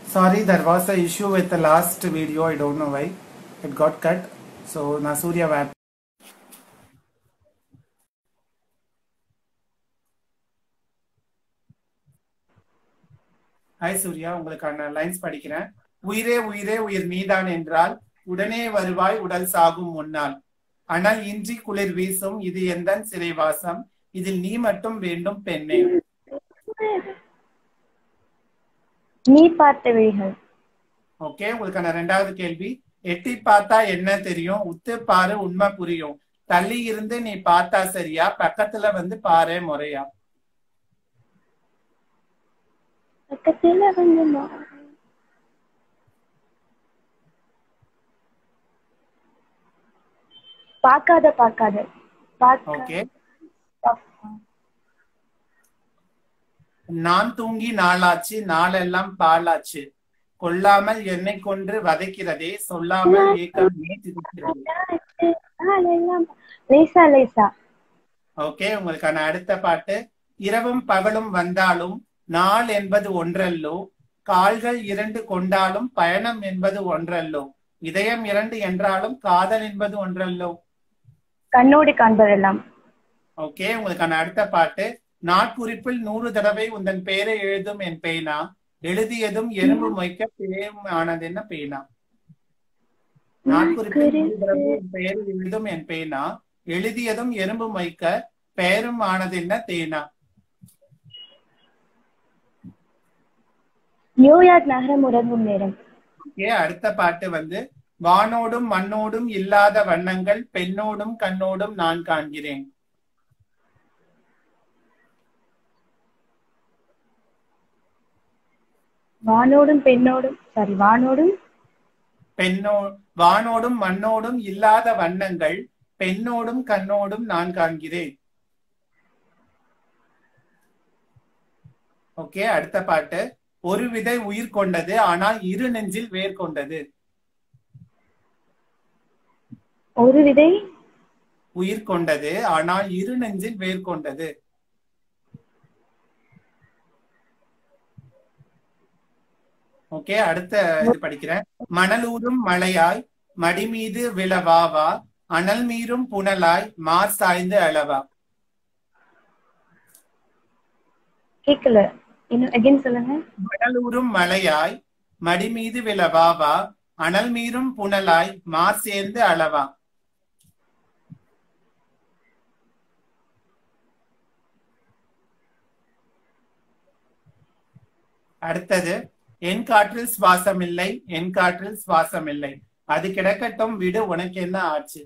Sorry, there was a issue with the last video. I don't know why it got cut. So, na Surya Vap. Hi Surya உங்களுக்கான lines படிக்கிறேன் உயிரே உயிரே உயிர் நீதான் என்றால் உடனே வருவாய் உடல் சாகும் முன்னால் ஆனால் இன்றி குளிர் வீசும் இது எந்தன் சிறைவாசம் இதில் நீ மட்டும் வேண்டும் பெண்ணே நீ பார்த்த விழிகள் ஓகே உங்களுக்கான ரெண்டாவது கேள்வி எட்டி பார்த்தா என்ன தெரியும் உத்து பாரு உண்மை புரியும் தள்ளி இருந்து நீ பார்த்தா சரியா பக்கத்துல வந்து பாரு முறையா பக்கத்துல வந்து மா- பார்க்காத பார்க்காத பார்க்க ஓகே நான் தூங்கி நாளாச்சு நாளெல்லாம் பாலாச்சு கொல்லாமல் என்னை கொன்று வதைக்கிறதே சொல்லாமல் ஏக்கம் ஏன் திரிக்கிறது எல்லாம் லேசா லேசா ஓகே உங்களுக்கான அடுத்த பாட்டு இரவும் பகலும் வந்தாலும் நாள் என்பது ஒன்றல்லோ கால்கள் இரண்டு கொண்டாலும் பயணம் என்பது ஒன்றல்லோ இதயம் இரண்டு என்றாலும் காதல் என்பது ஒன்றல்லோ கண்ணோடு காண்பதெல்லாம் ஓகே உங்களுக்கான அடுத்த பாட்டு நாட்குறிப்பில் நூறு தடவை உந்தன் பெயரை எழுதும் என் பேனா எழுதியதும் எறும்பு மொய்க்க பேரும் ஆனது என்ன பேனா நாட்குறிப்பில் நூறு தடவை உன் பெயரை எழுதும் என் பேனா எழுதியதும் எறும்பு மொய்க்க பெயரும் ஆனது என்ன தேனா நியூயார்க் நகரம் உறங்கும் நேரம் ஓகே அடுத்த பாட்டு வந்து வானோடும் மண்ணோடும் இல்லாத வண்ணங்கள் பெண்ணோடும் கண்ணோடும் நான் காண்கிறேன் வானோடும் பெண்ணோடும் சாரி வானோடும் பெண்ணோ வானோடும் மண்ணோடும் இல்லாத வண்ணங்கள் பெண்ணோடும் கண்ணோடும் நான் காண்கிறேன் ஓகே அடுத்த பாட்டு ஒரு விதை உயிர் கொண்டது ஆனால் இரு நெஞ்சில் வேர் கொண்டது ஒரு விதை உயிர் கொண்டது ஆனால் இரு நெஞ்சில் வேர் கொண்டது ஓகே அடுத்த இது படிக்கிறேன் மணலூரும் மலையாய் மடி மீது விழவாவா அனல் மீறும் புனலாய் மார் சாய்ந்து அளவா கேட்கல இன்னும் அகைன் சொல்லுங்க மணலூரும் மலையாய் மடி மீது விழவாவா அனல் மீறும் புனலாய் மார் சேர்ந்து அளவா அடுத்தது என் காற்றில் சுவாசம் இல்லை என் காற்றில் சுவாசம் இல்லை அது கிடக்கட்டும் விடு உனக்கு என்ன ஆச்சு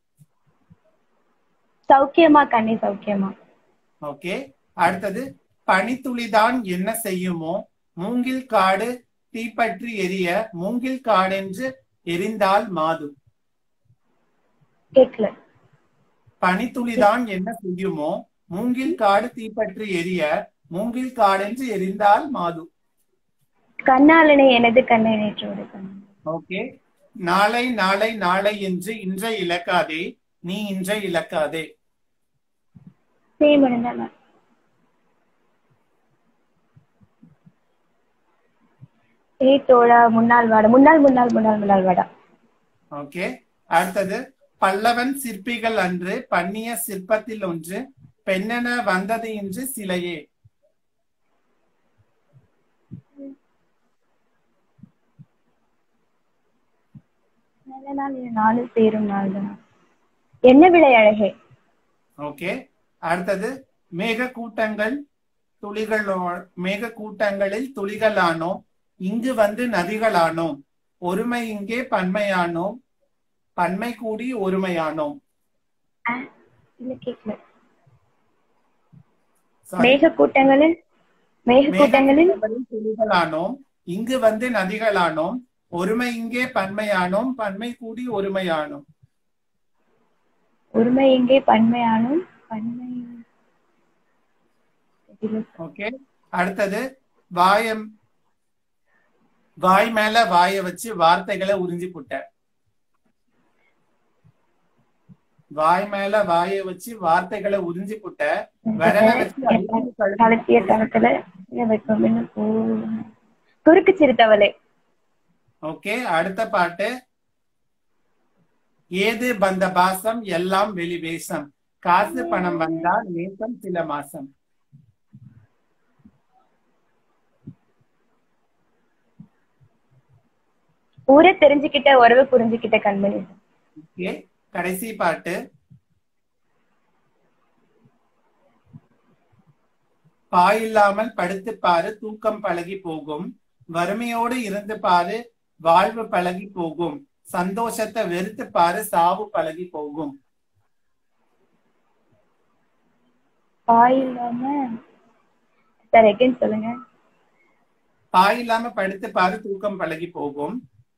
சௌக்கியமா கண்ணே சௌக்கியமா ஓகே அடுத்தது பனித்துளிதான் என்ன செய்யுமோ மூங்கில் காடு தீப்பற்றி எரிய மூங்கில் காடென்று எரிந்தால் மாது கேட்கல பனித்துளிதான் என்ன செய்யுமோ மூங்கில் காடு தீப்பற்றி எரிய மூங்கில் காடென்று எரிந்தால் மாது கண்ணாலனை எனது கண்ணை நேற்றோடு கண்ணன் ஓகே நாளை நாளை நாளை என்று இன்றை இழக்காதே நீ இன்றை இழக்காதே சேம் இருந்தா ஏய் தோழா முன்னாள் வாடா முன்னாள் முன்னாள் முன்னாள் முன்னாள் வாடா ஓகே அடுத்தது பல்லவன் சிற்பிகள் அன்று பண்ணிய சிற்பத்தில் ஒன்று பெண்ணென வந்தது என்று சிலையே நல்ல நாள் இது நானும் சேரும் நாள் தான் என்ன விலை அழகே ஓகே அடுத்தது மேக கூட்டங்கள் துளிகளோ மேக கூட்டங்களில் துளிகளானோம் இங்கு வந்து நதிகளானோம் ஒருமை இங்கே பன்மையானோம் பன்மை கூடி ஒருமையானோம் இல்ல கேட்கல Sorry. மேக கூட்டங்களில் மேக கூட்டங்களில் மேகக்கூட்டங்களில் துளிகளானோம் இங்கு வந்து நதிகளானோம் ஒருமை இங்கே பன்மையானோம் பன்மை கூடி ஒருமையானோம் ஒருமை எங்கே பன்மையானும் பன்மை ஓகே அடுத்தது வாயம் வாய் மேல வாய வச்சு வார்த்தைகளை உறிஞ்சி புட்ட வாய் மேல வாய வச்சு வார்த்தைகளை உறிஞ்சி புட்ட விரல வச்சு அழுத்தி கழுத்து கலத்திய தளத்துல வைக்கும் என்ன பூ குறுக்கு சிறுத்தவளே ஓகே அடுத்த பாட்டு ஏது பந்த பாசம் எல்லாம் வெளி வேஷம் காசு பணம் வந்தால் நேசம் சில மாசம் ஊரை தெரிஞ்சுக்கிட்ட உறவு புரிஞ்சுக்கிட்ட கண்மணி ஓகே கடைசி பாட்டு பாயில்லாமல் படுத்து பாரு தூக்கம் பழகி போகும் வறுமையோடு இருந்து பாரு வாழ்வு பழகி போகும் சந்தோஷத்தை வெறுத்து பாரு சாவு பழகி போகும் பாய் இல்லாம சார் எகைன் சொல்லுங்க பாய் இல்லாம படுத்து பாரு தூக்கம் பழகி போகும்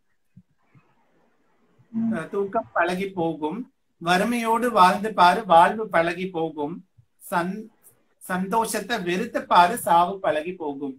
அஹ் தூக்கம் பழகி போகும் வறுமையோடு வாழ்ந்து பாரு வாழ்வு பழகி போகும் சந் சந்தோஷத்தை வெறுத்து பாரு சாவு பழகி போகும்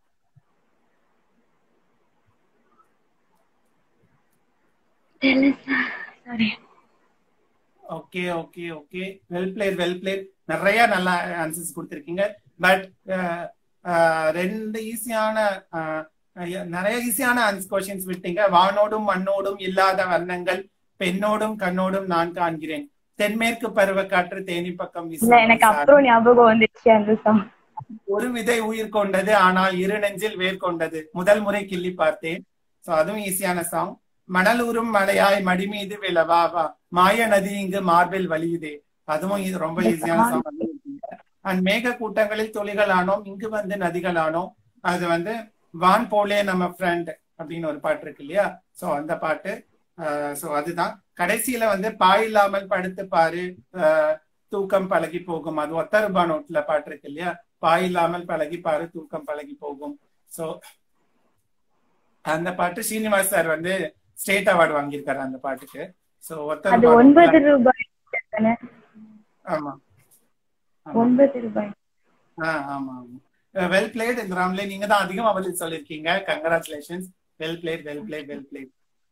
sorry okay okay okay well played well played நிறைய நல்ல ஆன்சர்ஸ் கொடுத்துருக்கீங்க பட் ரெண்டு ஈஸியான நிறைய ஈஸியான ஆன்சர் கொஸ்டின்ஸ் விட்டீங்க வானோடும் மண்ணோடும் இல்லாத வர்ணங்கள் பெண்ணோடும் கண்ணோடும் நான் காண்கிறேன் தென்மேற்கு பருவக்காற்று தேனி பக்கம் இல்ல வீசும் எனக்கு சாரல். அப்புறம் ஞாபகம் வந்துச்சு அந்த சாங் ஒரு விதை உயிர் கொண்டது ஆனால் இரு நெஞ்சில் வேர் கொண்டது முதல் முறை கிள்ளி பார்த்தேன் சோ அதுவும் ஈஸியான சாங் மணலூரும் மலையாய் மடி மீது விழவா வா மாய நதி இங்கு மார்பில் வலியுதே அதுவும் இது ரொம்ப ஈஸியான சாங் அண்ட் மேக கூட்டங்களில் துளிகளானோம் இங்கு வந்து நதிகளானோம் அது வந்து வான் போலே நம்ம ஃப்ரெண்ட் அப்படின்னு ஒரு பாட்டு இருக்கு இல்லையா சோ அந்த பாட்டு சோ அதுதான் கடைசியில வந்து பாய் இல்லாமல் படுத்து பாரு அஹ், தூக்கம் பழகி போகும் அது ஒத்த ரூபா நோட்ல பாட்டு இருக்கு இல்லையா பாய் இல்லாமல் பழகி பாரு தூக்கம் பழகி போகும் சோ அந்த பாட்டு ஸ்ரீனிவாஸ் சார் வந்து ஸ்டேட் அவார்டு வாங்கியிருக்காரு அந்த பாட்டுக்கு சோ ஒத்த அது ரூபா ஒன்பது நோட்ல- ரூபாய் தானே ஆமா ஆமா. ஒன்பது ரூபாய் ஆ, ஆமா ஆமா வெல் பிளேட் இந்த ரவுண்ட்ல நீங்க தான் அதிகமா பதில் சொல்லிருக்கீங்க congratulations well played well played well played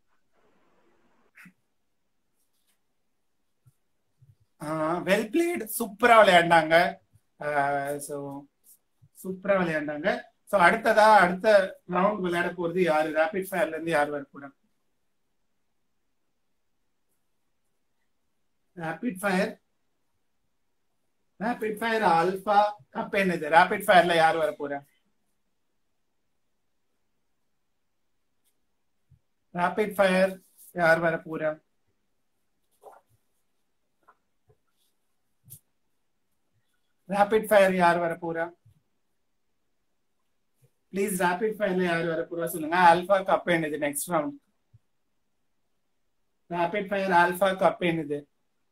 well played சூப்பரா விளையாண்டாங்க ஸோ சூப்பரா விளையாண்டாங்க ஸோ அடுத்ததா அடுத்த ரவுண்ட் விளையாட போறது யாரு ரேபிட் ஃபயர்ல இருந்து யார் வரக்கூடாது rapid fire rapid fire alpha cup என்னது ரேபிட் ஃபயர்ல யார் வர போறா ரேபிட் ஃபயர் யார் வர போறா ரேபிட் ஃபயர் யார் வர போறா ப்ளீஸ் ரேபிட் ஃபயர்ல யார் வர போறா சொல்லுங்க ஆல்பா கப் என்னது next round rapid fire alpha cup என்னது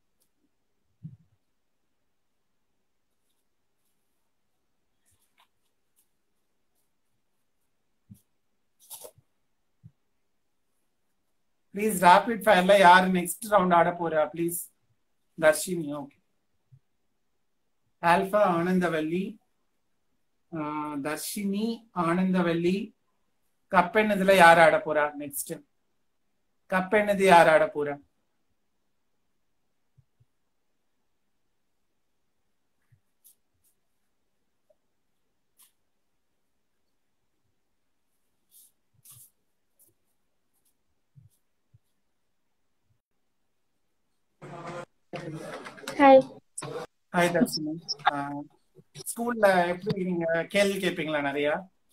ப்ளீஸ் ரேபிட் ஃபயர்ல யார் நெக்ஸ்ட் ரவுண்ட் ஆட போறா please Darshini okay alpha Anandavalli ஆஹ், தர்ஷினி ஆனந்தவல்லி கப்பெண்ணதுல யார் ஆட போறா நெக்ஸ்ட் கப்பெண்ணது யார் ஆட போறா ஹாய் ஹாய் தர்ஷினி ஸ்கூல்ல எப்படி நீங்க கேள்வி கேட்பீங்களா நிறைய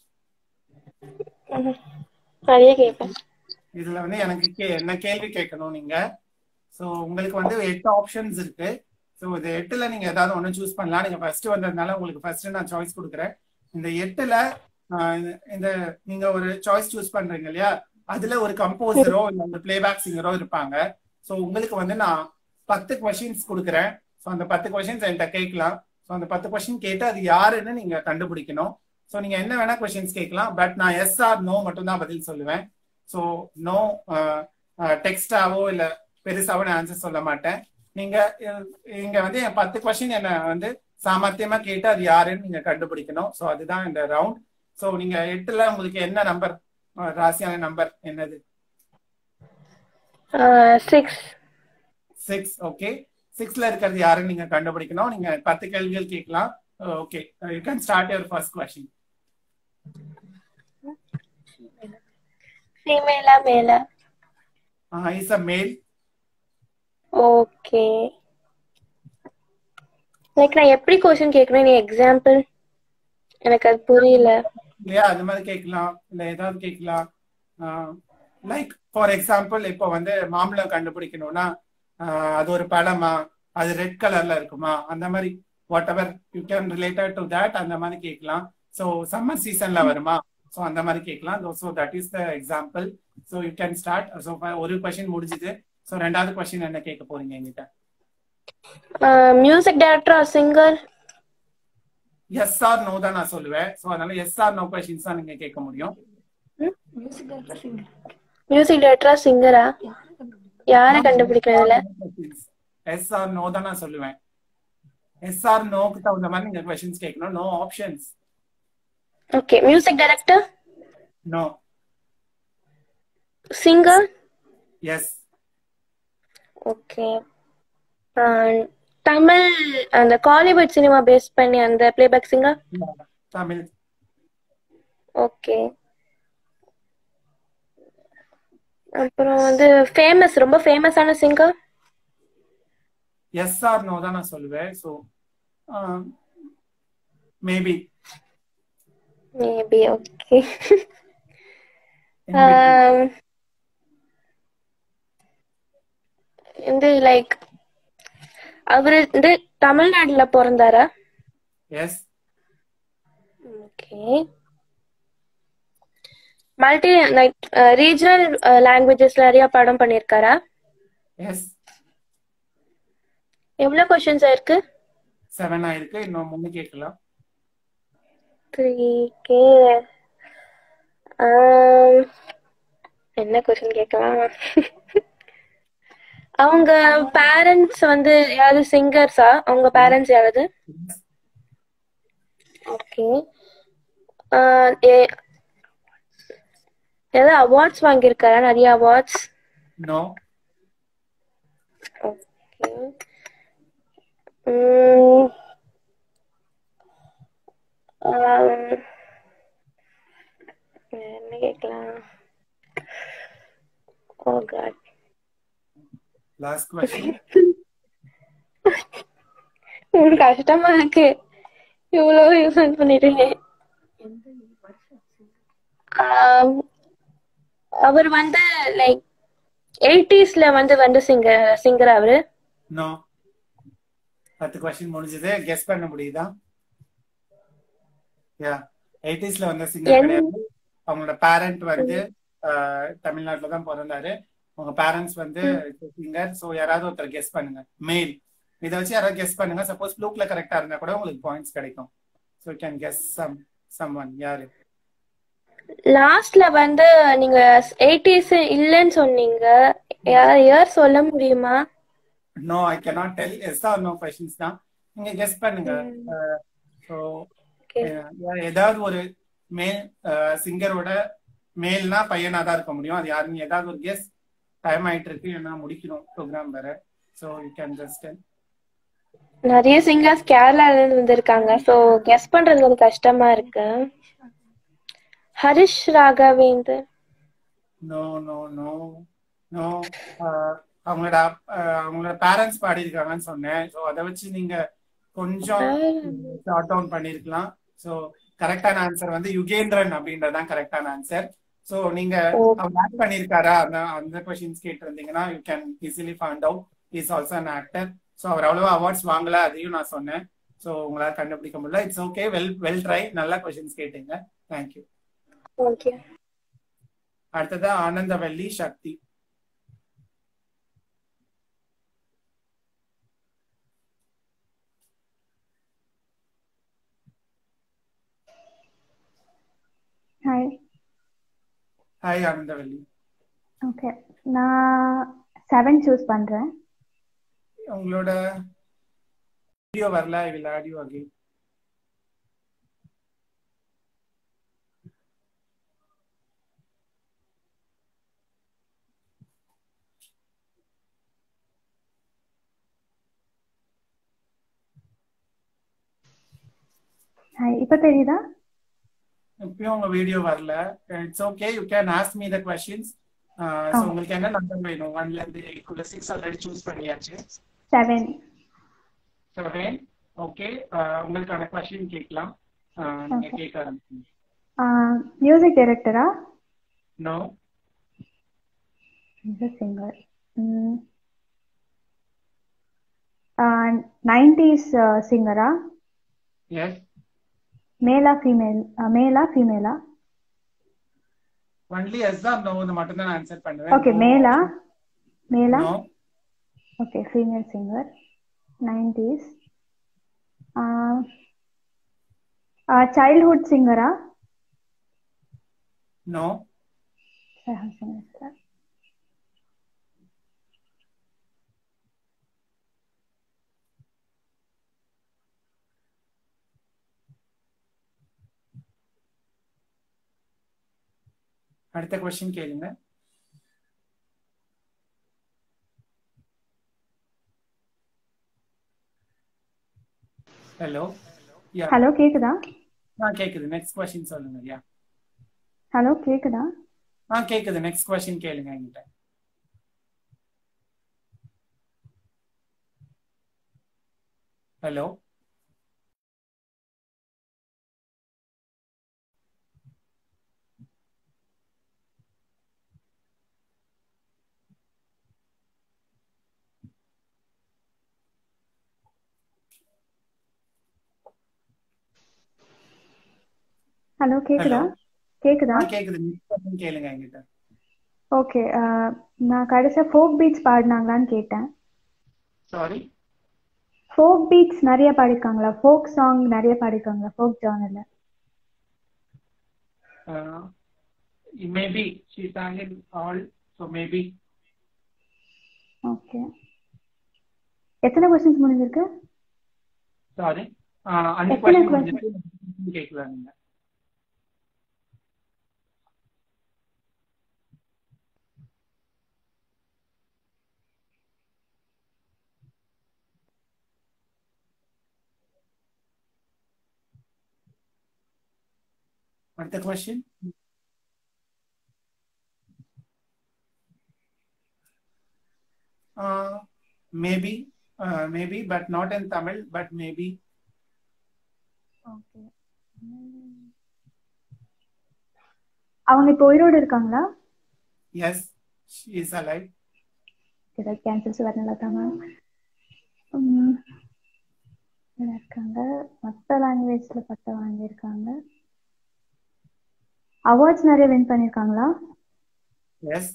நிறைய கேட்பேன் இதுல வந்து எனக்கு கே என்ன கேள்வி கேட்கணும் நீங்க சோ உங்களுக்கு வந்து எட்டு ஆப்ஷன்ஸ் இருக்கு சோ இது எட்டுல நீங்க ஏதாவது ஒண்ணு சூஸ் பண்ணலாம் நீங்க ஃபர்ஸ்ட் வந்ததுனால உங்களுக்கு ஃபர்ஸ்ட் நான் சாய்ஸ் கொடுக்குறேன் இந்த எட்டுல ஆஹ், இந்த- இந்த நீங்க ஒரு சாய்ஸ் சூஸ் பண்றீங்க இல்லையா அதுல ஒரு கம்போசரோ இல்ல ஒரு பிளேபேக் சிங்கரோ இருப்பாங்க சோ உங்களுக்கு வந்து நான் பத்து கொஸ்டின்ஸ் கொடுக்குறேன் ஸோ அந்த பத்து கொஸ்டின்ஸ் என்கிட்ட கேட்கலாம் ஸோ அந்த பத்து கொஸ்டின் கேட்டு அது யாருன்னு நீங்க கண்டுபிடிக்கணும் ஸோ நீங்க என்ன வேணா கொஸ்டின்ஸ் கேட்கலாம் பட் நான் எஸ் ஆர் நோ மட்டும் தான் பதில் சொல்லுவேன் ஸோ நோ டெக்ஸ்டாவோ இல்ல பெருசாவோ நான் ஆன்சர் சொல்ல மாட்டேன் நீங்க அஹ், இங்க வந்து என் பத்து கொஸ்டின் என்ன வந்து சாமர்த்தியமா கேட்டு அது யாருன்னு நீங்க கண்டுபிடிக்கணும் ஸோ அதுதான் இந்த ரவுண்ட் ஸோ நீங்க எட்டுல உங்களுக்கு என்ன நம்பர் ராசியான நம்பர் என்னது சிக்ஸ் சிக்ஸ் ஓகே சிக்ஸ்ல இருக்கிறது யாருன்னு நீங்க கண்டுபிடிக்கணும் நீங்க பத்து கேள்விகள் கேட்கலாம் okay you can start your first question ஃபீமேலா மேலா இஸ் அ மேல் ஓகே லைக் நான் எப்படி கொஸ்டின் கேட்கணும் நீ எக்ஸாம்பிள் எனக்கு அது புரியல இல்லையா அது மாதிரி கேட்கலாம் இல்ல ஏதாவது கேட்கலாம் லைக் ஃபார் எக்ஸாம்பிள் இப்போ வந்து மாம்பழம் கண்டுபிடிக்கணும்னா ஆஹ் அது ஒரு பழமா அது ரெட் கலர்ல இருக்குமா அந்த மாதிரி whatever you can related to that அந்த மாதிரி கேட்கலாம் ஸோ சம்மர் சீசன்ல வருமா ஸோ அந்த மாதிரி கேட்கலாம் so that is the example so you can start so ஒரு கொஸ்டின் முடிஞ்சுது ஸோ ரெண்டாவது கொஸ்டின் என்ன கேட்க போறீங்க என்கிட்ட music director or singer yes or no தான் நான் சொல்லுவேன் ஸோ அதனால எஸ் ஆர் நோ கொஸ்டின்ஸ் தான் நீங்க கேட்க முடியும் மியூசிக் டைரக்டரா சிங்கரா யாரை கண்டுபிடிக்கிறதுல எஸ் ஆர் நோ தான் நான் சொல்லுவேன் எஸ் ஆர் நோக்கு தகுந்த மாதிரி நீங்க கொஸ்டின்ஸ் கேட்கணும் no options okay music director no singer yes okay Tamil அந்த காலிவுட் சினிமா பேஸ் பண்ணி அந்த பிளேபேக் சிங்கர் தமிழ் ஓகே அப்புறம் வந்து ஃபேமஸ் ரொம்ப ஃபேமஸான சிங்கர் எஸ் ஆர் நோ தான் நான் சொல்லுவேன் ஸோ மேபி மேபி ஓகே இந்த லைக் அவரு வந்து தமிழ்நாடுல பிறந்தாரா yes okay multi like regional லாங்குவேஜஸ்ல நிறைய படம் பண்ணிருக்காரா எஸ் எவ்வளவு கொஸ்டின்ஸ் இருக்கு செவன் ஆயிருக்கு இன்னும் மூணு கேட்கலாம் த்ரீ கே என்ன கொஸ்டின் கேட்கலாம் அவங்க பேரண்ட்ஸ் வந்து யாராவது சிங்கர்ஸா அவங்க பேரண்ட்ஸ் யாராவது ஓகே ஏதாவது அவார்ட்ஸ் வாங்கியிருக்காரா நிறைய அவார்ட்ஸ் நோ ஓகே உம் ஆம், வேற என்ன கேட்கலாம் ஓ காட் லாஸ்ட் கொஸ்டின் உங்களுக்கு கஷ்டமா இருக்கு இவ்வளவு யூஸ் பண்ணிட்டேன் ஆம், அவர் வந்து லைக் எயிட்டிஸ்ல வந்து வந்து சிங்கர் சிங்கர் அவரு நோ பத்து கொஸ்டின் முடிஞ்சது கெஸ் பண்ண முடியுதா யா எயிட்டிஸ்ல வந்த சிங்கர் என்- கிடையாது அவங்களோட பேரண்ட் வந்து ஆஹ், தமிழ்நாட்டுல தான் பிறந்தாரு உங்க பேரண்ட்ஸ் வந்து சிங்கர் சோ யாராவது ஒருத்தர் கெஸ் பண்ணுங்க மேல் இதை வச்சு யாராவது கெஸ் பண்ணுங்க சப்போஸ் ப்ளூக்ல கரெக்டா இருந்தா கூட உங்களுக்கு பாயிண்ட்ஸ் கிடைக்கும் so can guess some some one யாரு லாஸ்ட்ல வந்து நீங்க எயிட்டிஸ் இல்லைன்னு சொன்னீங்க இயர் சொல்ல முடியுமா no I cannot tell yes or no questions தான் நீங்க கெஸ் பண்ணுங்க ஸோ Okay. ஏதாவது ஒரு மேல் சிங்கரோட மேல்னா பையனா தான் இருக்க முடியும் அது யாருன்னு ஏதாவது ஒரு கெஸ் டைம் ஆயிட்டு இருக்கு ஏன்னா முடிக்கணும் ப்ரோக்ராம் வேற ஸோ யூ கேன் ஜஸ்ட் நிறைய சிங்கர்ஸ் கேரளால இருந்து வந்திருக்காங்க சோ கெஸ் பண்றது கொஞ்சம் கஷ்டமா இருக்கு Harish Raghavendar no no no no அவங்களோட அஹ், அவங்களோட பேரண்ட்ஸ் பாடியிருக்காங்கன்னு சொன்னேன் ஸோ அதை வச்சு நீங்க கொஞ்சம் ஷார்ட் டவுன் பண்ணிருக்கலாம் ஸோ கரெக்டான ஆன்சர் வந்து யுகேந்திரன் அப்படின்றதான் கரெக்டான ஆன்சர் ஸோ நீங்க Okay. அவர் ஆக்ட் பண்ணிருக்காரா அந்த அந்த கொஸ்டின்ஸ் கேட்டிருந்தீங்கன்னா you can easily find out is also an actor so அவர் அவ்வளவா அவார்ட்ஸ் வாங்கல அதையும் நான் சொன்னேன் ஸோ உங்களால கண்டுபிடிக்க முடியல it's okay well well try நல்ல கொஸ்டின்ஸ் கேட்டீங்க தேங்க்யூ ஓகே அடுத்தது Anandavalli Sakthi hi hi Anandavalli okay நான் செவன் சூஸ் பண்றேன் உங்களோட வீடியோ வரல I will audio again hi இப்போ தெரியுதா இப்பயும் உங்க வீடியோ வரல it's okay you can ask me the questions so உங்களுக்கு என்ன நம்பர் வேணும் ஒன்ல இருந்து எயிட்குள்ள சிக்ஸ் ஆல்ரெடி சூஸ் பண்ணியாச்சு செவன் செவன் ஓகே உங்களுக்கான கொஸ்டின் கேட்கலாம் Uh, நீங்க Okay. கேட்க ஆரம்பிங்க மியூசிக் டைரக்டரா நோ சிங்கர் நைன்டிஸ் சிங்கரா எஸ் மேலா ஃபீமேல் மேலா ஃபீமேலா ஒன்லி எஸ் தான் நோ மட்டும் தான் ஆன்சர் பண்ணுவேன் ஓகே மேலா மேலா no okay female singer nineties childhood சிங்கரா நோ அடுத்த கொஸ்டின் கேளுங்க ஹலோ யா ஹலோ கேக்குதா ஆ கேக்குது நெக்ஸ்ட் கொஸ்டின் சொல்லுங்க யா ஹலோ கேக்குதா ஆ கேக்குது நெக்ஸ்ட் கொஸ்டின் கேளுங்க என்கிட்ட ஹலோ ஹலோ கேக்குதா Hello. கேக்குதா ஆ கேக்குது நெக்ஸ்ட் கொஸ்டின் கேளுங்க என்கிட்ட ஓகே நான் கடைசியா ஃபோக் பீட்ஸ் பாடினாங்களான்னு கேட்டேன் சாரி ஃபோக் பீட்ஸ் நிறைய பாடிருக்காங்களா ஃபோக் சாங் நிறைய பாடிருக்காங்களா ஃபோக் ஜானர்ல maybe she sang in all so maybe okay எத்தனை கொஸ்டின்ஸ் முடிஞ்சிருக்கு சாரி அஞ்சு எத்தனை கொஸ்டின் question? முடிஞ்சிட்டு கேட்கலாம் நீங்க அடுத்த question maybe maybe but not in Tamil but maybe okay அவங்க இப்போ உயிரோடு இருக்காங்களா எஸ் ஷீ இஸ் அலைவ் ஏதாவது கேன்சல்ஸ் வரல தாங்க இருக்காங்க மற்ற லாங்குவேஜ்ல பட்டம் வாங்கியிருக்காங்க அவார்ட்ஸ் நிறைய வின் பண்ணியிருக்காங்களா எஸ்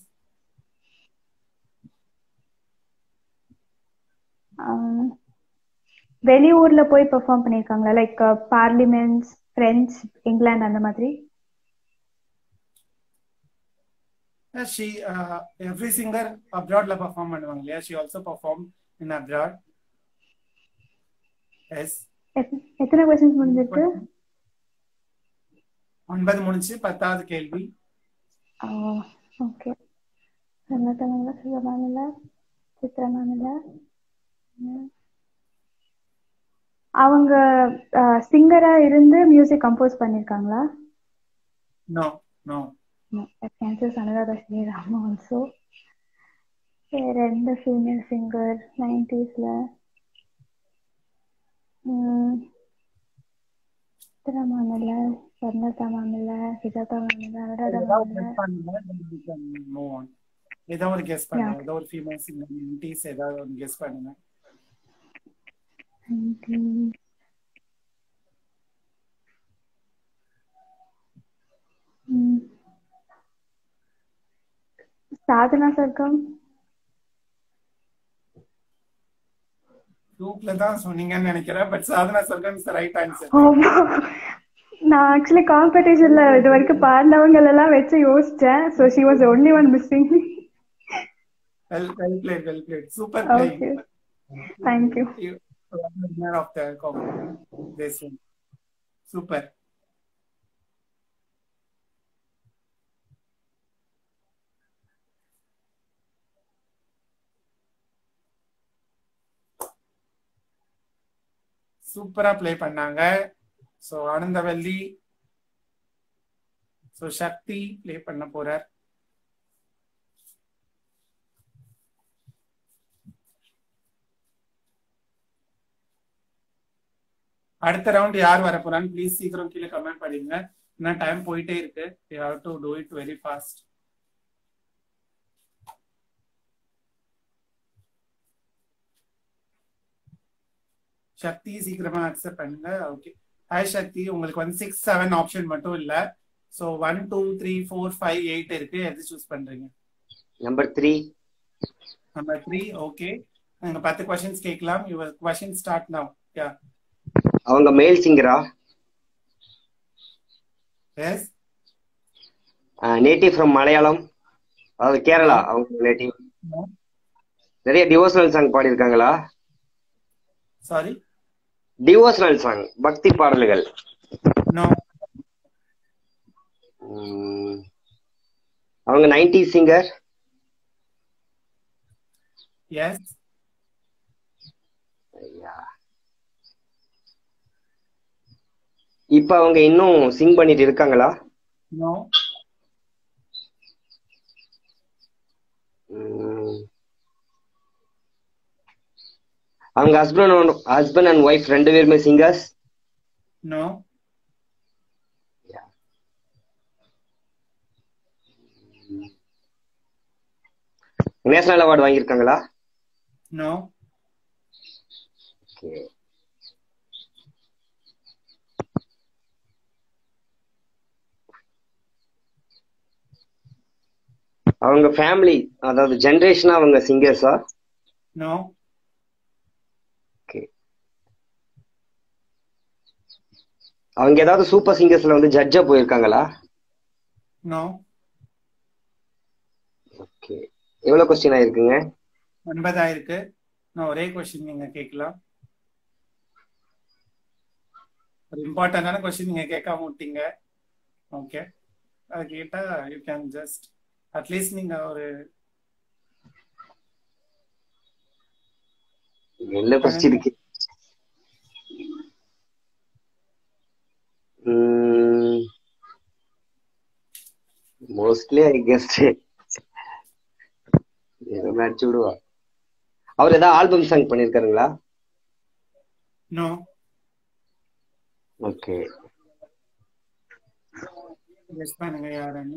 ஆஹ் வெளியூர்ல போய் பெர்ஃபார்ம் பண்ணியிருக்காங்களா லைக் பார்லிமெண்ட்ஸ் பிரெஞ்ச் இங்கிலாந்து அந்த மாதிரி ஷீ எவ்ரி சிங்கர் அப்ராட்ல பர்ஃபார்ம் பண்ணுவாங்க இல்லையா she also perform in abroad yes எத்- எத்தனை கொஸ்டின்ஸ் முடிஞ்சிருக்கு ஒன்பது முடிஞ்சு பத்தாவது கேள்வி ஓகே தமிழ்ல சுகமானில சித்திரமானில அவங்க சிங்கரா இருந்து மியூசிக் கம்போஸ் பண்ணிருக்காங்களா நோ நோ கேன்சர்ஸ் அனுராதா ஸ்ரீராம் ஆல்சோ வேற எந்த ஃபீமேல் சிங்கர் நைன்டிஸ்ல சித்திரமானில ஸ்வர்ணதா மாமில்ல சுஜாதா மாமில்ல அனுராதா மாமில்ல மூவ் ஆன் ஏதோ ஒரு கெஸ் பண்ணுங்க Yeah. ஏதோ ஒரு ஃபீமேல் சிங்கர் நைன்டிஸ் ஏதாவது ஒரு கெஸ் பண்ணுங்க nineties. ம். சாதனா சர்க்கம் குரூப்ல தான் சொன்னீங்கன்னு நினைக்கிறேன் but Sadhana Sargam is right answer ஆமா. நான் ஆக்சுவலி காம்படிஷன்ல இது வரைக்கும் பாடினவங்க எல்லாம் வச்சு யோசிச்சேன் so she was only one missing well well played well played super okay playing thank you winner of the competition this one. Super. சூப்பரா ப்ளே பண்ணாங்க so Anandavalli so Sakthi play பண்ண போறார் அடுத்த ரவுண்ட் யார் வர போறான்னு ப்ளீஸ் சீக்கிரம் கீழே கமெண்ட் பண்ணிடுங்க ஏன்னா டைம் போயிட்டே இருக்கு you have to do it very fast Sakthi சீக்கிரமா அக்செப்ட் பண்ணுங்க ஓகே ஹாய் சக்தி உங்களுக்கு வந்து சிக்ஸ் செவன் ஆப்ஷன் மட்டும் இல்ல so one two three four five eight இருக்கு எது சூஸ் பண்றீங்க number three number three okay நாங்க பத்து கொஸ்டின்ஸ் கேட்கலாம் your question start now yeah அவங்க மேல் சிங்கரா எஸ் நேட்டிவ் ஃப்ரம் மலையாளம் அதாவது கேரளா அவங்க நேட்டிவ் நிறைய டிவோஷனல் சாங் பாடியிருக்காங்களா சாரி டிவோஷனல் சாங் பக்தி பாடல்கள் நோ உம், அவங்க நைன்டி சிங்கர் எஸ் இப்ப அவங்க இன்னும் சிங் பண்ணிட்டு இருக்காங்களா நோ உம், அவங்க ஹஸ்பண்ட் ஹஸ்பண்ட் அண்ட் ஒய்ஃப் ரெண்டு பேருமே சிங்கர்ஸ் நோ நேஷனல் அவார்டு வாங்கியிருக்காங்களா நோ ஓகே அவங்க ஃபேமிலி அதாவது ஜெனரேஷனா அவங்க சிங்கர்ஸா நோ ஓகே அவங்க ஏதாவது சூப்பர் சிங்கர்ஸ்ல வந்து ஜட்ஜா போயிருக்காங்களா நோ ஓகே எவ்வளவு கொஸ்டின் ஆயிருக்குங்க ஒன்பதாயிருக்கு நான் ஒரே கொஸ்டின் நீங்க கேட்கலாம் ஒரு இம்பார்ட்டன்டான கொஸ்டின் நீங்க கேட்காம விட்டீங்க ஓகே அது கேட்டா யூ கேன் ஜஸ்ட் அட்லீஸ்ட் நீங்க ஒரு என்ன கொஸ்டின் இருக்கு மோஸ்ட்லி ஐ கெஸ்ட் ஏதோ அடிச்சு விடுவா அவர் ஏதாவது ஆல்பம் சாங் பண்ணிருக்காருங்களா நோ ஓகே கெஸ் பண்ணுங்க யாருன்னு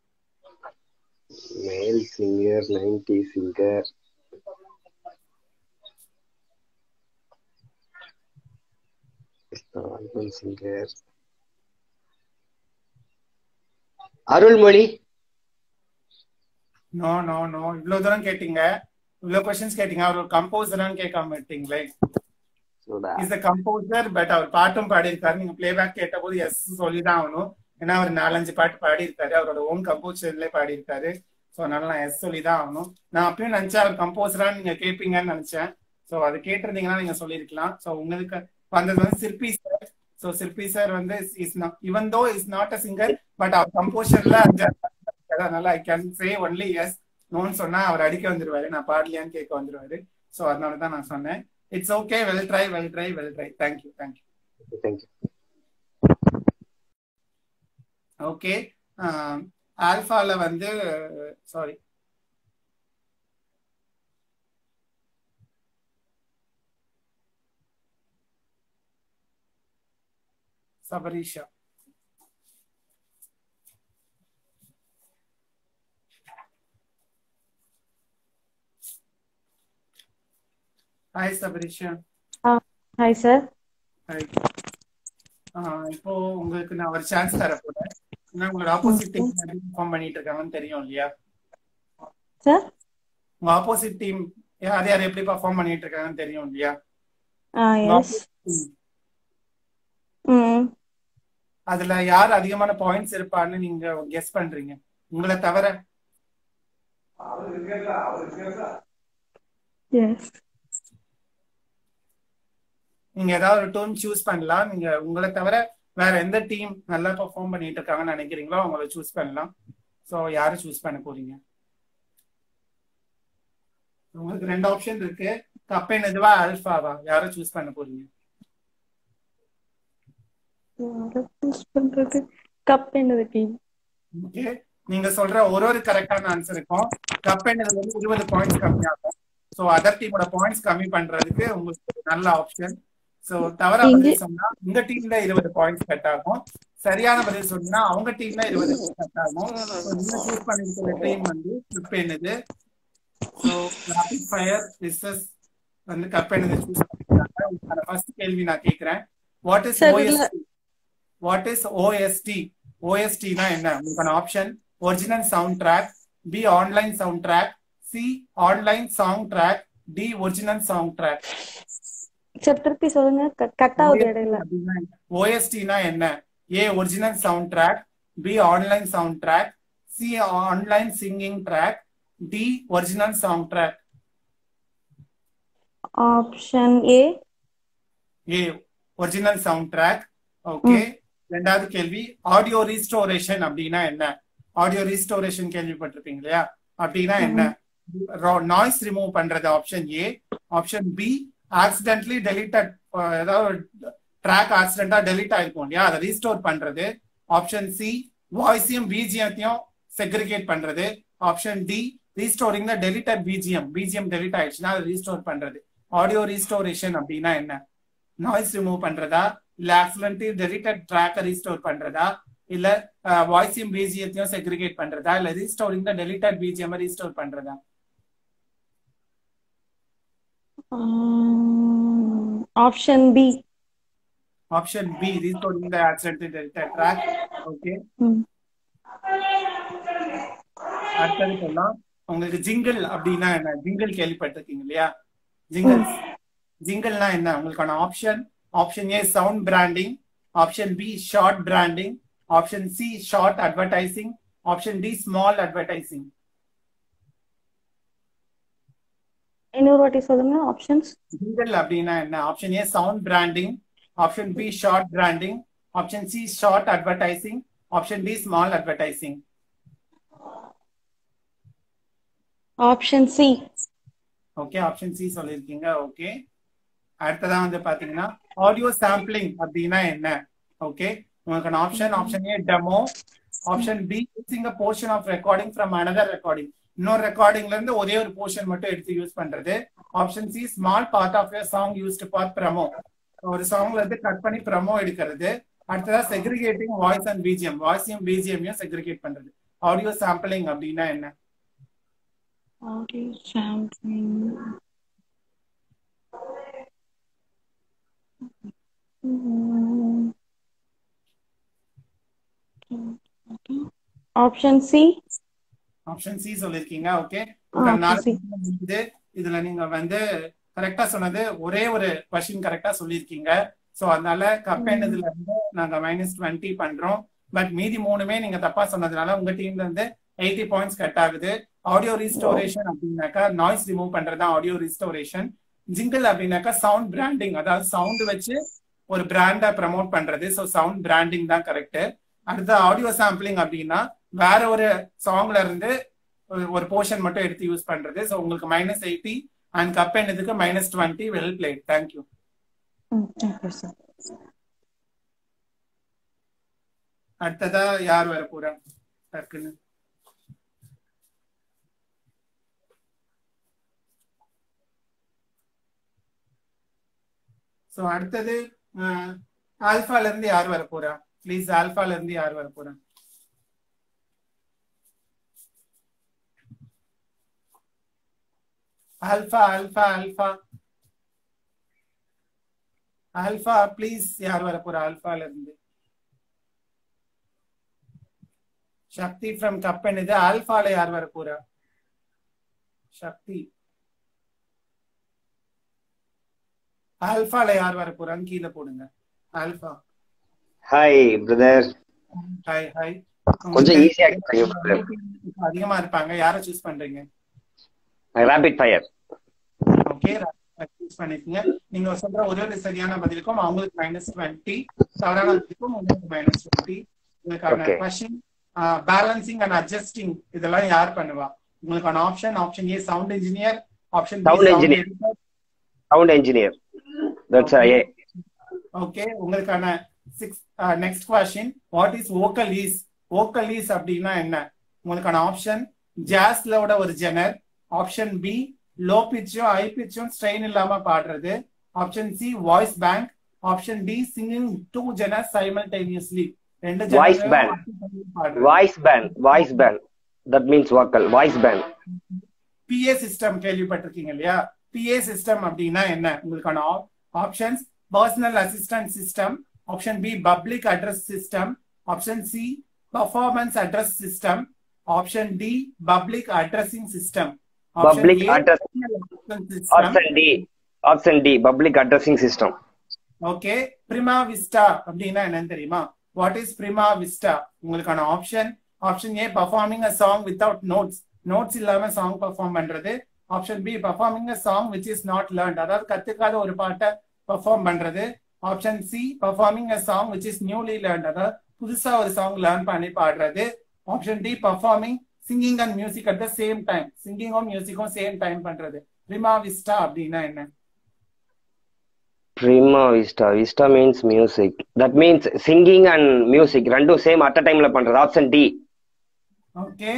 male singer ninety singer album singer Arulmozhi no no no இவ்வளவு தூரம் கேட்டீங்க இவ்வளவு கொஸ்டின்ஸ் கேட்டீங்க அவர் ஒரு கம்போசரான்னு கேட்காம விட்டீங்களே சோடா இஸ் அ கம்போசர் பட் அவர் பாட்டும் பாடியிருக்காரு நீங்க பிளேபேக் கேட்ட போது எஸ் சொல்லிதான் ஆகணும் ஏன்னா அவர் நாலஞ்சு பாட்டு பாடியிருக்காரு அவரோட ஓன் கம்போசர்ல பாடியிருக்காரு ஸோ அதனால நான் எஸ் சொல்லிதான் ஆகணும் நான் அப்பயும் நினைச்சேன் அவர் கம்போசரான்னு நீங்க கேட்பீங்கன்னு நினைச்சேன் ஸோ அது கேட்டிருந்தீங்கன்னா நீங்க சொல்லியிருக்கலாம் ஸோ உங்களுக்கு வந்தது வந்து Sirpi sir so Sirpi sir வந்து இஸ் இவன் though is not a singer but அவர் கம்போசர்ல அதனால I can say only yes நோன்னு சொன்னா அவர் அடிக்க வந்துருவாரு நான் பாடலையான்னு கேட்க வந்துருவாரு ஸோ அதனால தான் நான் சொன்னேன் it's okay well try well try well try thank you thank you thank you okay ஆல்ஃபால வந்து சாரி சபரீஷா ஹாய் சபரீஷா ஹாய் சார் ஹாய் இப்போ உங்களுக்கு நான் ஒரு சான்ஸ் தர போறேன் ஏன்னா உங்களோட ஆப்போசிட் டீம் பெர்ஃபார்ம் பண்ணிட்டு இருக்காங்கன்னு தெரியும் இல்லையா சார் உங்க ஆப்போசிட் டீம் யார் யார் எப்படி பெர்ஃபார்ம் பண்ணிட்டு இருக்காங்கன்னு தெரியும் இல்லையா ஆ உங்க எஸ் opposite team. ம் அதுல யார் அதிகமான பாயிண்ட்ஸ் இருப்பான்னு நீங்க கெஸ் பண்றீங்க உங்களை தவிர எஸ் நீங்க ஏதாவது ஒரு டூம் சூஸ் பண்ணலாம் நீங்க உங்களை தவிர வேற எந்த டீம் நல்லா பெர்ஃபார்ம் பண்ணிட்டு இருக்காங்கன்னு நினைக்கிறீங்களோ அவங்கள சூஸ் பண்ணலாம் சோ யாரை சூஸ் பண்ண போறீங்க உங்களுக்கு ரெண்டு ஆப்ஷன் இருக்கு கப்பேன் இதுவா ஆல்ஃபாவா யாரை சூஸ் பண்ண போறீங்க யாரை சூஸ் பண்றது கப் என்னது டீம் ஓகே நீங்க சொல்ற ஒரு ஒரு கரெக்டான ஆன்சருக்கும் கப்பெண்ணதுல வந்து இருபது பாயிண்ட்ஸ் கம்மியாகும் சோ அதர் டீமோட பாயிண்ட்ஸ் கம்மி பண்றதுக்கு உங்களுக்கு ஒரு நல்ல ஆப்ஷன் சோ தவறா பதில் சொன்னா உங்க டீம்ல இருபது பாயிண்ட்ஸ் கட் ஆகும் சரியான பதில் சொன்னா அவங்க டீம்ல இருபது கட் ஆகும் So, நீங்க சூஸ் பண்ணிருக்கிற டீம் வந்து கப்பெண்ணது ஸோ ராபிட் ஃபயர் பிஸ்னஸ் வந்து கப்பெண்ணது சூஸ் பண்ணிருக்காங்க உங்களுக்கான ஃபர்ஸ்ட் கேள்வி நான் கேக்குறேன் what is Sir, OST what is OST ஓஎஸ்டினா என்ன உங்களுக்கான option original sound track B online sound track C online song track D original song track sir திருப்பி சொல்லுங்க கட் ஆகுது இடையில ஓஎஸ்டினா என்ன A original sound track B online sound track C online singing track D original song track option A A original sound track okay ரெண்டாவது கேள்வி audio restoration அப்படின்னா என்ன ஆடியோ ரீஸ்டோரேஷன் கேள்விப்பட்டிருப்பீங்க இல்லையா அப்படின்னா என்ன நாய்ஸ் ரிமூவ் பண்றது option A option B accidentally deleted ஏதாவது ட்ராக் ஆக்சிடென்டா டெலிட் ஆயிருக்கும் இல்லையா அதை ரீஸ்டோர் பண்றது ஆப்ஷன் சி வாய்ஸையும் பிஜிஎத்தையும் செக்ரிகேட் பண்றது option D restoring the deleted BGM BGM delete ஆயிடுச்சுன்னா அதை ரீஸ்டோர் பண்றது ஆடியோ ரீஸ்டோரேஷன் அப்படின்னா என்ன நாய்ஸ் ரிமூவ் பண்றதா இல்ல ஆக்சிடென்ட்லி டெலிட்டட் ட்ராக்கை ரீஸ்டோர் பண்றதா இல்ல வாய்ஸையும் பிஜிஎத்தையும் செக்ரிகேட் பண்றதா இல்ல restoring the deleted BGM restore பண்றதா option B option B restoring the accidentally deleted track okay அடுத்தது சொல்லலாம் உங்களுக்கு ஜிங்கிள் அப்படின்னா என்ன ஜிங்கிள் கேள்விப்பட்டிருக்கீங்க இல்லையா ஜிங்கிள் ஜிங்கிள்னா என்ன உங்களுக்கான option option A sound branding option B short branding option C short advertising option D small advertising இன்னொரு வாட்டி சொல்லுங்க ஆப்ஷன்ஸ் ஜிங்கிள் அப்படின்னா என்ன option A sound branding option B short branding option C short advertising option D small advertising option C okay option C சொல்லியிருக்கீங்க okay அடுத்ததா வந்து பாத்தீங்கன்னா audio sampling அப்படின்னா என்ன ஓகே உங்களுக்கான option option A demo option B using a portion of recording from another recording இன்னொரு ரெக்கார்டிங்ல இருந்து ஒரே ஒரு போர்ஷன் மட்டும் எடுத்து யூஸ் பண்றது option C small part of your song used for promo ஒரு சாங்ல இருந்து கட் பண்ணி ப்ரமோ எடுக்கிறது அடுத்ததா செக்ரிகேட்டிங் வாய்ஸ் அண்ட் பிஜிஎம் வாய்ஸையும் பிஜிஎம்மையும் செக்ரிகேட் பண்றது ஆடியோ சாம்பிளிங் அப்படின்னா என்ன audio sampling option C option C சொல்லிருக்கீங்க ஓகே option இது இதுல நீங்க வந்து கரெக்டா சொன்னது ஒரே ஒரு கொஸ்டின் கரெக்டா சொல்லியிருக்கீங்க சோ அதனால கப்பேனதுல இருந்து நாங்க மைனஸ் டுவெண்ட்டி பண்றோம் பட் மீதி மூணுமே நீங்க தப்பா சொன்னதுனால உங்க டீம்ல இருந்து எயிட்டி பாயிண்ட்ஸ் கட் ஆகுது ஆடியோ ரீஸ்டோரேஷன் அப்படின்னாக்கா நாய்ஸ் ரிமூவ் பண்றது ஆடியோ ரீஸ்டோரேஷன் ஜிங்கிள் அப்படின்னாக்கா சவுண்ட் பிராண்டிங் அதாவது சவுண்ட் வச்சு ஒரு பிராண்டை ப்ரமோட் பண்றது ஸோ சவுண்ட் பிராண்டிங் தான் கரெக்ட் அடுத்த ஆடியோ சாம்பிளிங் அப்படின்னா வேற ஒரு சாங்ல இருந்து ஒரு- ஒரு போர்ஷன் மட்டும் எடுத்து யூஸ் பண்றது ஸோ உங்களுக்கு மைனஸ் எயிட்டி அண்ட் கப் என்னதுக்கு minus twenty well played thank you thank you sir அடுத்ததா யார் வர போறா டக்குன்னு சோ அடுத்தது ஆல்பால இருந்து யார் வர போறா ப்ளீஸ் ஆல்பால இருந்து யார் வர போறா alpha alpha alpha alpha please யார் வர போறா ஆல்பால இருந்து சக்தி ஃப்ரம் கப்பன் இது ஆல்பால யார் வர போறா சக்தி ஆல்பால யார் வர போறான்னு கீழே போடுங்க alpha hi brother hi hi கொஞ்சம் ஈஸியா அதிகமா இருப்பாங்க யாரை சூஸ் பண்றீங்க ரேபிட் ஃபயர் ஓகே சூஸ் பண்ணிக்கோங்க நீங்க சொல்ற ஒரே ஒரு சரியான பதிலுக்கும் அவங்களுக்கு மைனஸ் டுவெண்ட்டி தவறான பதிலுக்கும் உங்களுக்கு மைனஸ் டுவெண்ட்டி இதுக்கான Okay. Question balancing and adjusting இதெல்லாம் யார் பண்ணுவா உங்களுக்கான option option A sound engineer option Sound engineer. Sound engineer that's A okay உங்களுக்கான six next question what is vocalese vocalese அப்படின்னா என்ன உங்களுக்கான ஆப்ஷன் ஜாஸ்லோட ஒரு ஜெனர் ஆப்ஷன் பி லோ பிச்சும் ஹை பிச்சும் ஸ்ட்ரெயின் இல்லாம பாடுறது option C voice bank option D singing two genre simultaneously ரெண்டு Voice genre band. பாடுறது voice pant voice band that means vocal voice band PA system கேள்விப்பட்டிருக்கீங்க இல்லையா பிஏ சிஸ்டம் அப்படின்னா என்ன உங்களுக்கான options personal assistant system option B public address system option C performance address system option D public addressing system Public address- option D option D public addressing system okay prima vista அப்படின்னா என்னன்னு தெரியுமா what is prima vista உங்களுக்கான option option A performing a song without notes notes இல்லாம song perform பண்றது option B performing a song which is not learned அதாவது கத்துக்காத ஒரு பாட்டை பர்ஃபார்ம் பண்றது option C performing a song which is newly learned அதாவது புதுசா ஒரு சாங் லேர்ன் பண்ணி பாடுறது option D performing singing and music at the same time சிங்கிங்கும் மியூசிக்கும் சேம் டைம் பண்றது பிரிமா விஸ்டா அப்படின்னா என்ன prima vista vista means music that means singing and music ரெண்டும் சேம் அட் டைம்ல பண்றது ஆப்ஷன் டி ஓகே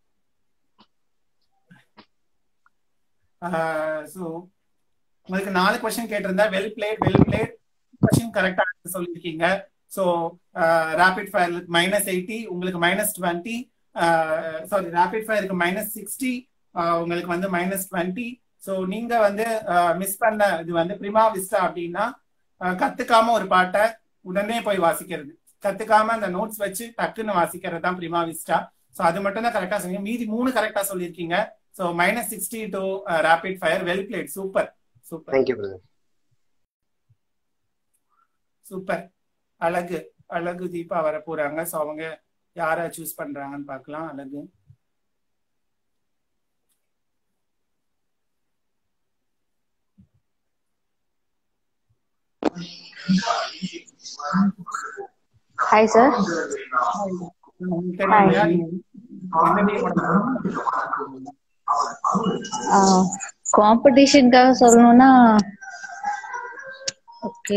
ஸோ உங்களுக்கு நாலு கொஸ்டின் கேட்டிருந்தா well played well played question கரெக்டா சொல்லியிருக்கீங்க so rapid fire minus eighty உங்களுக்கு மைனஸ் டுவெண்ட்டி சாரி ரேபிட் ஃபயருக்கு மைனஸ் சிக்ஸ்டி உங்களுக்கு வந்து மைனஸ் டுவெண்ட்டி ஸோ நீங்க வந்து மிஸ் பண்ண இது வந்து பிரிமா விஸ்டா அப்படின்னா அஹ், கத்துக்காம ஒரு பாட்டை உடனே போய் வாசிக்கிறது கத்துக்காம அந்த நோட்ஸ் வச்சு டக்குன்னு வாசிக்கிறது தான் பிரிமா விஸ்டா ஸோ அது மட்டும் தான் கரெக்டா சொன்னீங்க மீதி மூணு கரெக்டா சொல்லியிருக்கீங்க so minus sixty to rapid fire well played super super thank you brother super அழகு அழகு தீபா வர போறாங்க ஸோ அவங்க யாரை சூஸ் பண்றாங்கன்னு பார்க்கலாம் அழகு ஹாய் சார் உங்களுக்கு தெரியும் இல்லையா? நீங்க எந்த team ஓட காம்படிஷனுக்காக சொல்லணும்னா ஓகே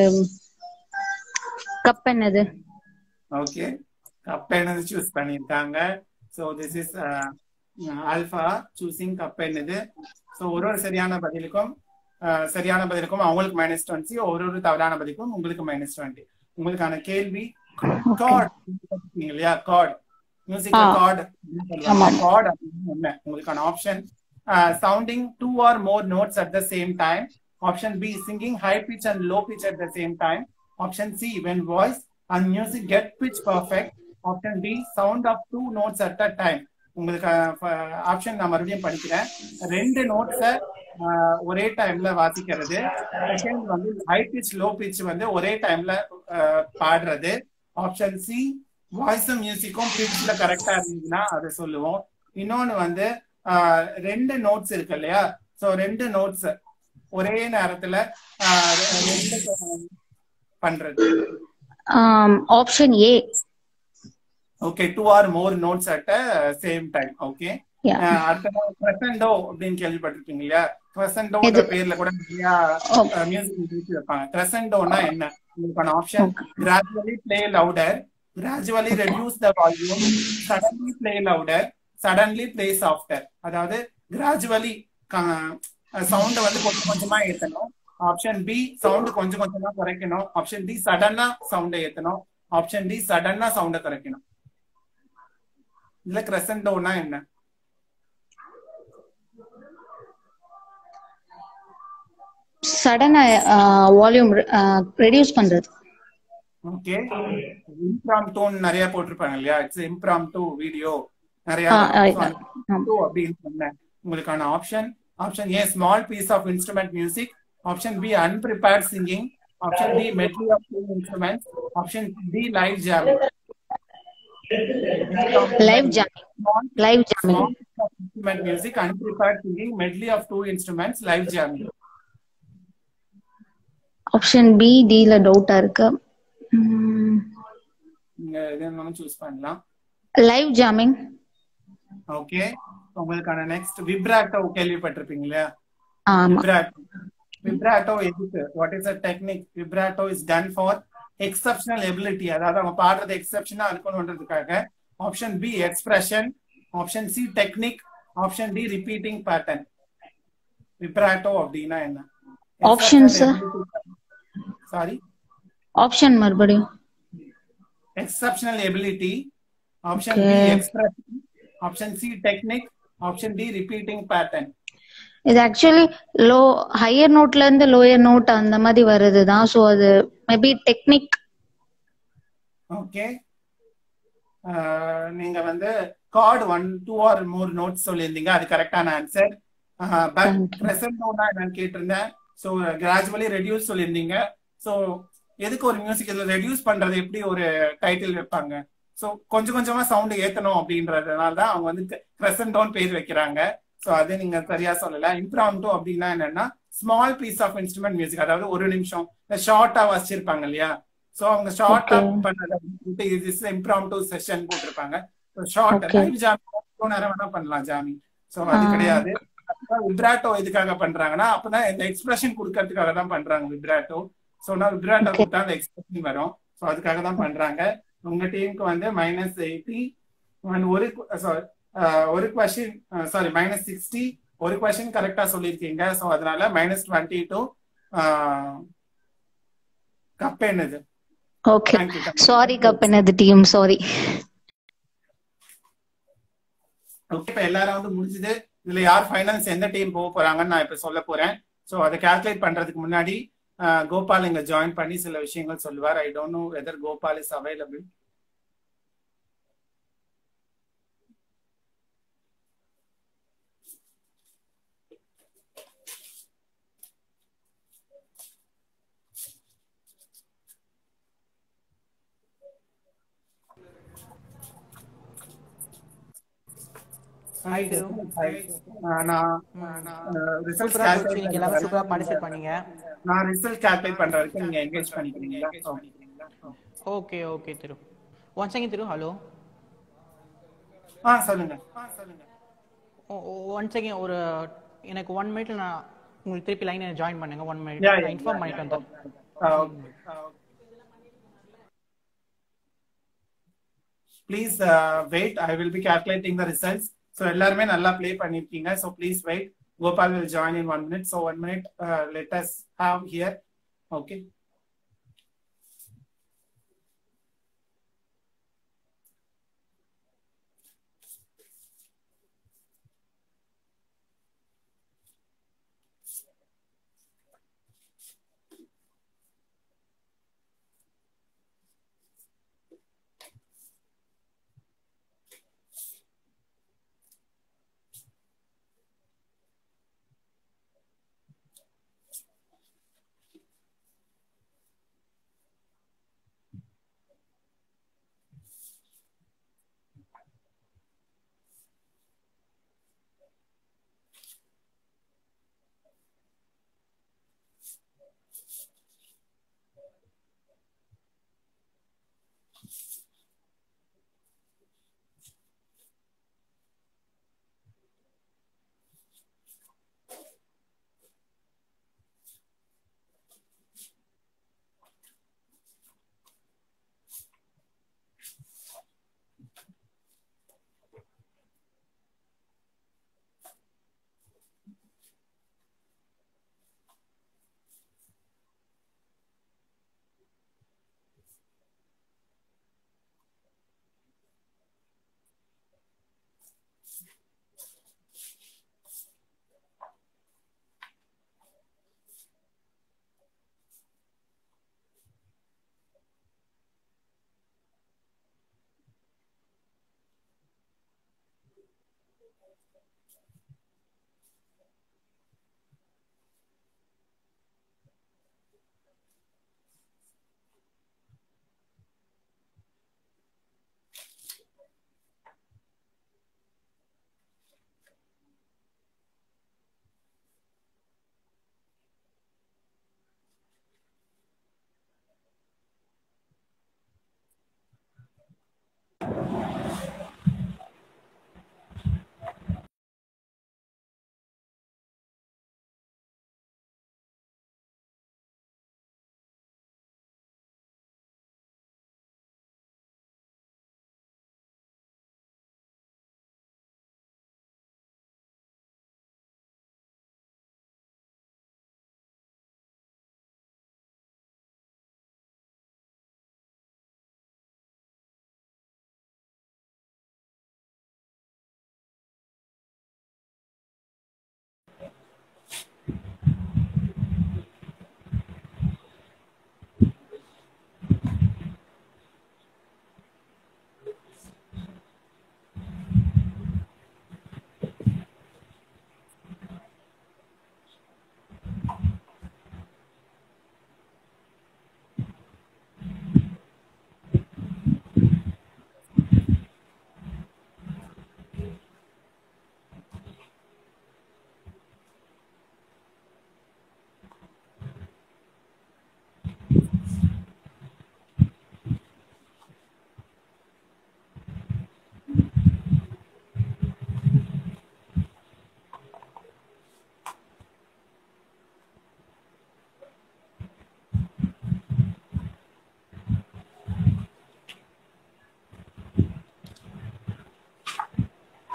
கப் என்னது ஓகே கப் என்னது சூஸ் பண்ணியிருக்காங்க so this is alpha choosing cup என்னது ஸோ ஒரு ஒரு சரியான பதிலுக்கும் uh, சரியான பதிலுக்கும் அவங்களுக்கு மைனஸ் டுவெண்ட்டி ஒரு ஒரு தவறான பதிலுக்கும் உங்களுக்கு மைனஸ் டுவெண்ட்டி உங்களுக்கான கேள்வி கார்ட் இல்லையா கார்ட் மியூசிக் ஆ. கார்ட் ஆமா. கார்ட் அப்படின்னு என்ன உங்களுக்கான option sounding two or more notes at the same time option B singing high pitch and low pitch at the same time option C when voice and music get pitch perfect option D sound of two notes at a time உங்களுக்கு option நான் மறுபடியும் படிக்கிறேன் ரெண்டு நோட்ஸை ஒரே டைம்ல வாசிக்கிறது second வந்து high pitch low pitch வந்து ஒரே டைம்ல பாடுறது ஆப்ஷன் சி வாய்ஸும் மியூசிக்கும் பிட்ச்ல கரெக்டா இருந்ததுன்னா அதை சொல்லுவோம் இன்னொன்னு வந்து ஆஹ், ரெண்டு நோட்ஸ் இருக்கு இல்லையா சோ ரெண்டு நோட்ஸ் ஒரே நேரத்துல ஆஹ், ரெண்டு பண்றது option A okay two or more notes at same time okay அடுத்த கிரசண்டோ அப்படின்னு கேள்விப்பட்டிருக்கீங்க இல்லையா கிரசண்டோன்ற இது- பேர்ல கூட நிறைய Oh. மியூசிக் வைப்பாங்க கிரசண்டோனா என்ன உங்களுக்கான option gradually play louder gradually reduce the volume suddenly play louder suddenly play softer அதாவது கிராஜுவலி சவுண்ட வந்து கொஞ்சம் கொஞ்சமா ஏத்தணும் ஆப்ஷன் பி சவுண்ட் கொஞ்சம் கொஞ்சமா குறைக்கணும் ஆப்ஷன் டி சடனா சவுண்ட ஏத்தணும் ஆப்ஷன் டி சடனா சவுண்ட குறைக்கணும் இதுல கிரசண்டோனா என்ன சடனா வால்யூம் ரெடியூஸ் பண்றது ஓகே இம்ப்ராம் டோன் நிறைய போட்டிருப்பாங்க இல்லையா இட்ஸ் இம்ப்ராம் டூ வீடியோ நிறைய ஆ, ஆ, So, அந்த ஆமா. two அப்படின்னு சொன்னேன் உங்களுக்கான option option A small piece of instrument music option B unprepared singing option D medley of two instruments option D live jamming live jamming live jamming instrument music unprepared singing medley of two instruments live jamming option B டில டவுட்டா இருக்கு நீங்க எது வேணாலும் choose பண்ணலாம் live jamming okay உங்களுக்கான next vibrato கேள்விப்பட்டிருப்பீங்க இல்லையா ஆமா vibrato vibrato எதுக்கு what is a technique vibrato is done for exceptional ability அதாவது அவங்க பாடுறது எக்ஸப்ஷனா இருக்கணும்ன்றதுக்காக option B expression option C technique option D repeating pattern vibrato அப்படின்னா என்ன Option, sir. சாரி ஆப்ஷன் மறுபடியும் exceptional ability option b Okay. expression option c technique option d repeating pattern இது actually low higher நோட்ல இருந்து lower note அந்த மாதிரி வருதுதான் so அது மேபி டெக்னிக் ஓகே நீங்க வந்து card one two or more notes சொல்லியிருந்தீங்க அது கரெக்டான answer but Thank you. Present நோட்னா என்னன்னு கேட்டிருந்தேன் ஸோ கிராஜுவலி ரெடியூஸ் சொல்லியிருந்தீங்க ஸோ எதுக்கு ஒரு மியூசிக் இதுல ரெடியூஸ் பண்றது எப்படி ஒரு டைட்டில் வைப்பாங்க ஸோ கொஞ்சம் கொஞ்சமா சவுண்ட் ஏத்தணும் அப்படின்றதுனால தான் அவங்க வந்து பிரசன்ட் டவுன் பேர் வைக்கிறாங்க ஸோ அது நீங்க சரியா சொல்லல இம்ப்ராம்டோ அப்படின்னா என்னன்னா small piece of instrument music அதாவது ஒரு நிமிஷம் ஷார்ட்டா வாசிச்சிருப்பாங்க இல்லையா ஸோ அவங்க ஷார்ட்டா Okay. பண்ணது இது இம்ப்ராம்டோ செஷன் போட்டிருப்பாங்க ஷார்ட் Okay. லைவ் ஜாமி எவ்வளவு நேரம் வேணா பண்ணலாம் ஜாமி ஸோ அது ஆ. கிடையாது விப்ராட்டோ எதுக்காக பண்றாங்கன்னா அப்பதான் இந்த எக்ஸ்பிரஷன் கொடுக்கறதுக்காக தான் பண்றாங்க விப்ராட்டோ ஸோ நான் விப்ராட்டோ Okay. கொடுத்தா அந்த எக்ஸ்பிரஷன் வரும் ஸோ அதுக்காக தான் பண்றாங்க உங்க டீமுக்கு வந்து மைனஸ் எயிட்டி ஒரு சாரி ஒரு கொஸ்டின் சாரி மைனஸ் சிக்ஸ்டி ஒரு கொஸ்டின் கரெக்டா சொல்லியிருக்கீங்க ஸோ அதனால மைனஸ் டுவெண்ட்டி டூ கப் என்னது ஓகே தேங்க்யூ சாரி கப்பனது டீம் சாரி ஓகே இப்ப எல்லாரும் வந்து முடிஞ்சது இதுல யார் ஃபைனல்ஸ் எந்த டீம் போக போறாங்கன்னு நான் இப்ப சொல்ல போறேன் சோ அதை கால்குலேட் பண்றதுக்கு முன்னாடி அஹ், கோபால் இங்க ஜாயின் பண்ணி சில விஷயங்கள் சொல்லுவார் I don't know whether Gopal is available நான் ரிசல்ட் சூப்பரா போச்சு நீங்க எல்லாமே சூப்பரா பார்ட்டிசிபேட் பண்ணீங்க நான் ரிசல்ட் கால்குலேட் பண்ற வரைக்கும் நீங்க என்கேஜ் பண்ணிக்கிறீங்களா okay okay Thiru one second Thiru hello ஆ சொல்லுங்க ஆ சொல்லுங்க ஒன் செகண்ட் ஒரு எனக்கு ஒன் மினிட்ல நான் உங்களுக்கு திருப்பி லைனை ஜாயின் பண்ணுங்க ஒன் மினிட் Yeah, yeah, நான் இன்ஃபார்ம் பண்ணிட்டு வந்தேன் please wait I will be calculating the results so எல்லாருமே நல்லா ப்ளே பண்ணிருக்கீங்க so please wait Gopal will join in one minute so one minute let us have here okay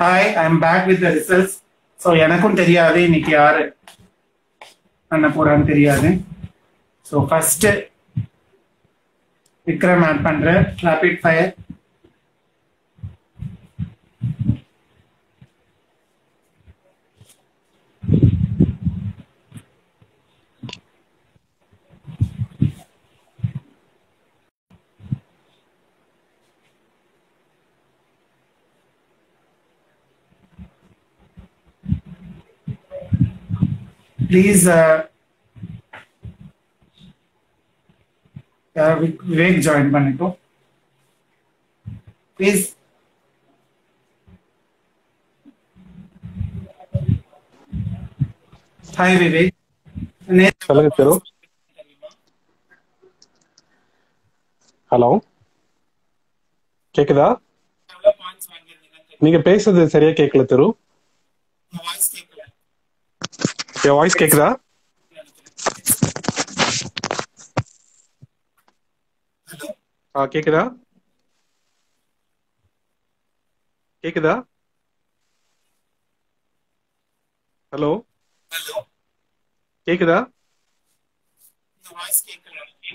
hi I am back with the results so எனக்கும் தெரியாது இன்னைக்கு யாரு பண்ண போறான்னு தெரியாது ஸோ ஃபர்ஸ்ட் விக்ரம் ஆட் பண்ற rapid fire please Vivek join பண்ணிட்டோம் please hi Vivek நேத்து சொல்லுங்க திரு ஹலோ கேக்குதா எவ்வளவு points வாங்கியிருந்தீங்கன்னு நீங்க பேசுறது சரியா கேட்கல திரு உங்க voice கேட்கல என் வாய்ஸ் கேக்குதா ஆ கேக்குதா கேக்குதா ஹலோ ஹலோ கேக்குதா இந்த வாய்ஸ் கேட்கல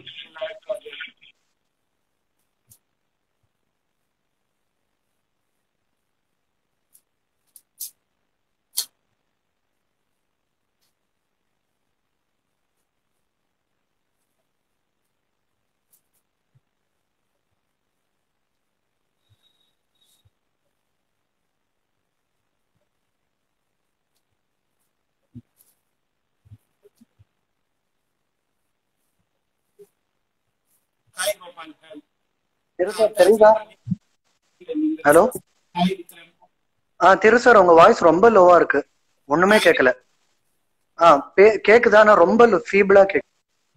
ஹாய் கோபால் திரு சார் தெரியுதா ஹலோ ஹாய் விக்ரம் ஆ திரு சார் உங்க வாய்ஸ் ரொம்ப லோவா இருக்கு ஒண்ணுமே கேட்கல ஆ பே- கேக்குதா ஆனா ரொம்ப ஃபீபிளா கேக்கு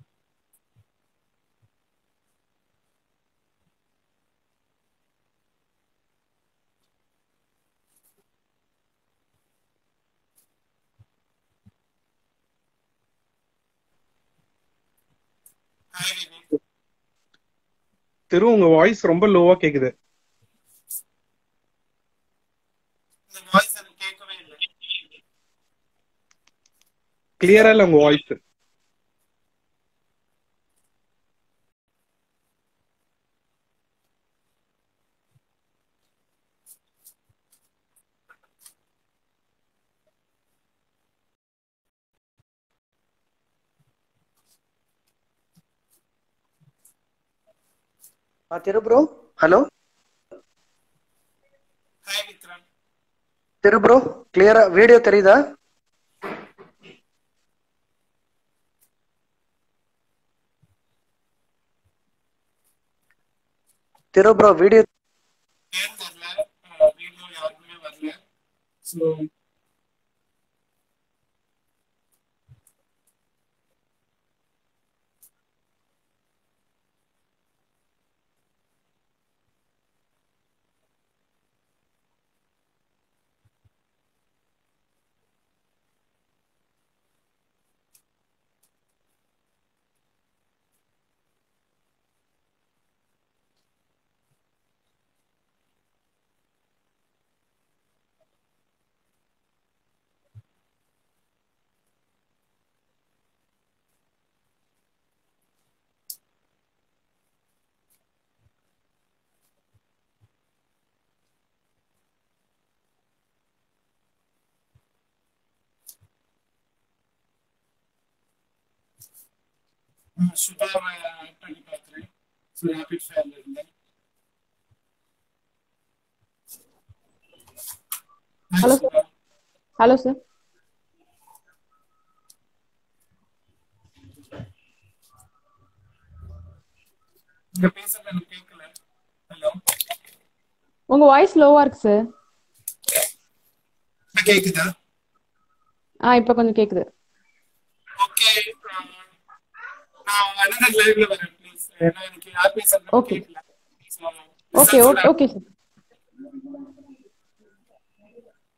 ஹாய் விவேக் திரு உங்க வாய்ஸ் ரொம்ப லோவா கேக்குது இந்த வாய்ஸ் எனக்கு கேட்கவே இல்லை கிளியரா இல்ல உங்க வாய்ஸ் ஆ Thiru bro hello hi Vikram Thiru bro கிளியரா வீடியோ தெரியுதா திரு ப்ரோ வீடியோ ஏன் தெரியல வீடியோ யாருக்குமே வரல ஸோ சுதாவை ஆட் பண்ணி பார்க்குறேன் ஸோ ரேபிட் ஃபயர்ல இருந்தேன் Hello, sir. ஹலோ சார் இங்க பேசுறது எனக்கு கேட்கல ஹலோ உங்க வாய்ஸ் லோவா இருக்கு சார் இப்ப கேக்குதா ஆ இப்போ கொஞ்சம் கேக்குது ஓகே நான் அனதர் லைவ்ல வரேன் ப்ளீஸ் ஏன்னா எனக்கு யார் பேசுறது Okay. கேட்கல So, ஓகே results ஓகே ஓட- ஓகே சார்